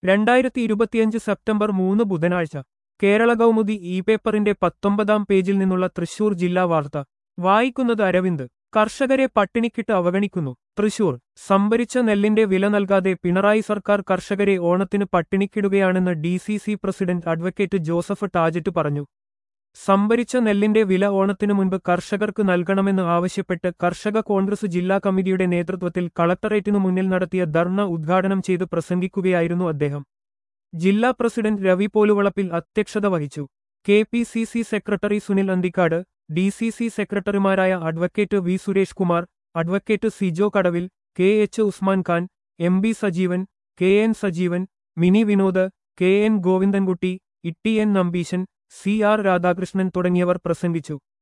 രണ്ടായിരത്തി ഇരുപത്തിയഞ്ച് സെപ്റ്റംബർ മൂന്ന് ബുധനാഴ്ച കേരള കൗമുദി ഇ പേപ്പറിന്റെ പത്തൊമ്പതാം പേജിൽ നിന്നുള്ള തൃശൂർ ജില്ലാ വാർത്ത വായിക്കുന്നത് അരവിന്ദ് കർഷകരെ പട്ടിണിക്കിട്ട് അവഗണിക്കുന്നു തൃശൂർ സംഭരിച്ച നെല്ലിന്റെ വില നൽകാതെ പിണറായി സർക്കാർ കർഷകരെ ഓണത്തിന് പട്ടിണിക്കിടുകയാണെന്ന് D C C president advocate Joseph Tajet പറഞ്ഞു സംഭരിച്ച നെല്ലിന്റെ വില ഓണത്തിനു മുൻപ് കർഷകർക്ക് നൽകണമെന്ന് ആവശ്യപ്പെട്ട് കർഷക കോൺഗ്രസ് ജില്ലാ കമ്മിറ്റിയുടെ നേതൃത്വത്തിൽ കളക്ടറേറ്റിനു മുന്നിൽ നടത്തിയ ധർണ ഉദ്ഘാടനം ചെയ്ത് പ്രസംഗിക്കുകയായിരുന്നു അദ്ദേഹം ജില്ലാ പ്രസിഡന്റ് രവി പോലുവളപ്പിൽ അധ്യക്ഷത വഹിച്ചു K P C C secretary Sunil Anthikkad D C C സെക്രട്ടറിമാരായ advocate V Suresh Kumar advocate Sijo Kadavil K H Usman Khan M B Sajeevan K N Sajeevan Mini Vinod K N Govindankutty Itty N Nambeesan C R Radhakrishnan തുടങ്ങിയവർ പ്രസംഗിച്ചു